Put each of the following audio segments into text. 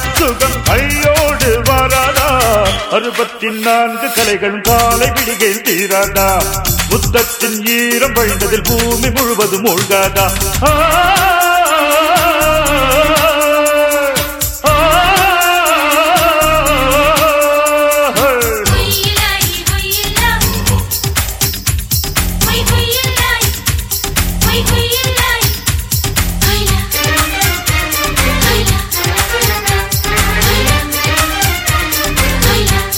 சுகம் கையோடு வராதா அறுபத்தி நான்கு கலைகள் காலை விடிகையில் தீராதா முத்தத்தின் ஈரம் வழிந்ததில் பூமி முழுவதும் மூழ்காதா ஆ, ஆ, ஆ. ஹொய்யிலாய் ஹொய்யிலா ஹொய் ஹொய்யிலாய் ஹொய் ஹொய்யிலாய் ஹொய்லா ஹொய்லா ஹொய்லா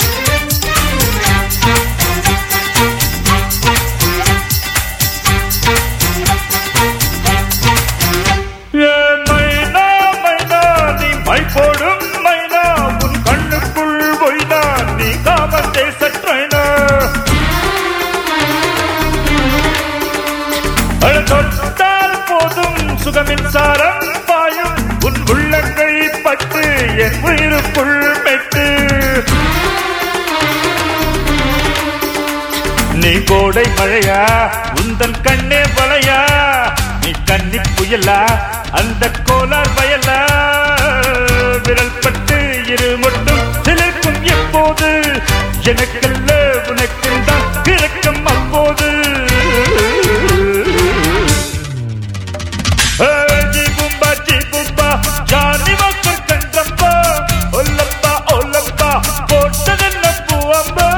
ஏ மைனா மைனா நீ மை போடும் மைனா உன் கண்ணுக்குள் பொய்னா நீ காமன் தேசற்றைனா தொட்டால் போதும் சுகமின்சாரம் பாயும் உன் உள்ளங்கை பட்டு என் உயிருக்குள் மெட்டு நீ கோடை மழையா உந்தன் கண்ணே வளையா நீ கன்னி புயலா அந்த கோலார் வயலா விரல் பட்டு இரு மட்டும் சிலிர்க்கும் எப்போது எனக்கல்ல உனக்கு தான் கிழக்கம் அப்போது ஏ, ஜி பும்பா ஜி பும்பா ஜானி மக்கள் கண்டப்பா ஒல்லப்பா ஒல்லப்பா போட்டதென்ன பூவம்பா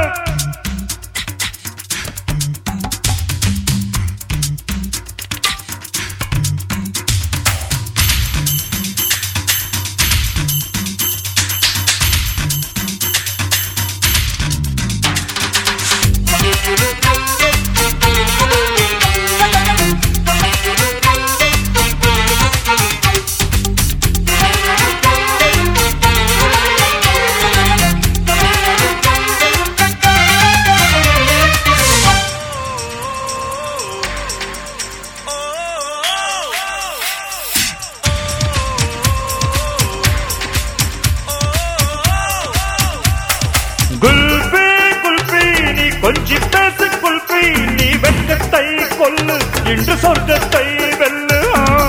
குல்பி குல்பி நீ கொஞ்சி பேசு குல்பி நீ வெட்கத்தை கொல்லு இன்று சொர்க்கத்தை வெல்லு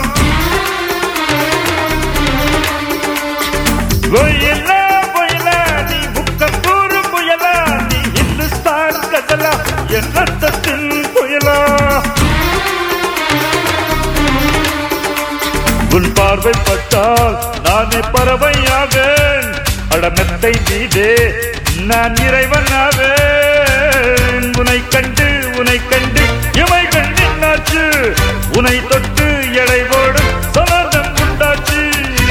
பொய்யல பொய்யல நீ முக்கம் கூறும் புயலா நீ இந்துஸ்தான் கதலா என் ரத்தத்தின் புயலா உன் பார்வை பட்டால் நானே பறவையாவேன் அடமெத்தை மீதே நான் இறைவனாவேன் உனை கண்டு உனை கண்டு இவை கண்டினாச்சு உனை தொட்டு எடை போடும் சமர்தம் உண்டாச்சு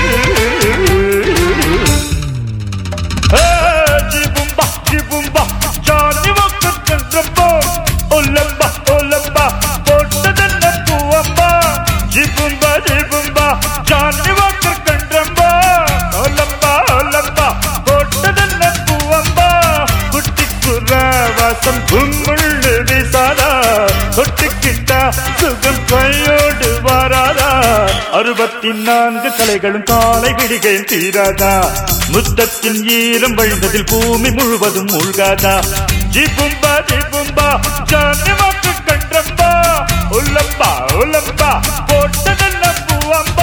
ஏ, ஜிபும்பா ஜிபும்பா ஜானி மக்கள் ஒல்லம்பா ஒல்லம்பா போட்டதென்ன பூவம்பா ஜிபும்பா ஜிபும்பா ஜானி மக்கள் கன்றம்பா ஒல்லம்பா ஒல்லம்பா போட்டதென்ன பூவம்பா குட்டி வாசம் குங்குள்ளு விசாதா தொட்டுக்கிட்டா சுகம் கையோடு வாராதா அறுபத்தி நான்கு கலைகளும் காலை விடிகையில் தீராதா முத்தத்தின் ஈரம் வழிந்ததில் பூமி முழுவதும் மூழ்காதா ஜிபும்பா ஜிபும்பா ஜானி மக்கள் கன்றம்பா உல்லம்பா உல்லம்பா போட்டதெல்லாம் பூவம்பா